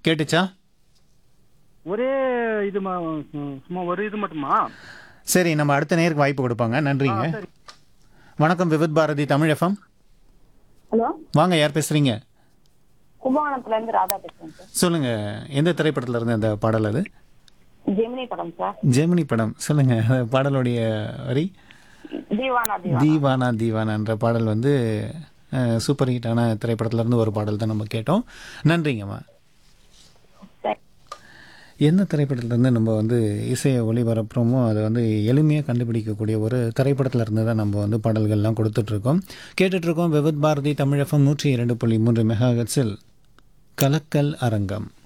கேட்டுச்சா ஒரே இது மா- ம், சும்மா ஒரு இது மட்டுமா சரி நம்ம அடுத்த நேருக்கு வாய்ப்பு கொடுப்பாங்க நன்றிங்க சரி வணக்கம் விவித் பாரதி தமிழ் எஃப்எம் ஹலோ வாங்க யார் பேசுறீங்க கும்பகோணத்துல இருந்து ராதா பேசுறேன் சார் சொல்லுங்க எந்த திரைப்படத்துல இருந்து அந்த பாடல் அது ஜெமினி படம் சார் ஜெமினி படம் சொல்லுங்க அந்த பாடலுடைய வரி தீவானா தீவா தீவானா தீவானான்ற பாடல் வந்து அஹ், சூப்பர் ஹிட்டான திரைப்படத்துல இருந்து ஒரு பாடல் தான் நம்ம கேட்டோம் நன்றிங்கம்மா சரி. எந்த திரைப்படத்துலேருந்து நம்ம வந்து இசையை ஒளிபரப்புறோமோ அதை வந்து எளிமையாக கண்டுபிடிக்கக்கூடிய ஒரு திரைப்படத்துல இருந்து தான் நம்ம வந்து பாடல்கள்லாம் கொடுத்துட்ருக்கோம் கேட்டுட்ருக்கோம் விவித் பாரதி தமிழ் எஃப்எம் நூற்றி இரண்டு புள்ளி மூன்று மெகா கலக்கல் அரங்கம்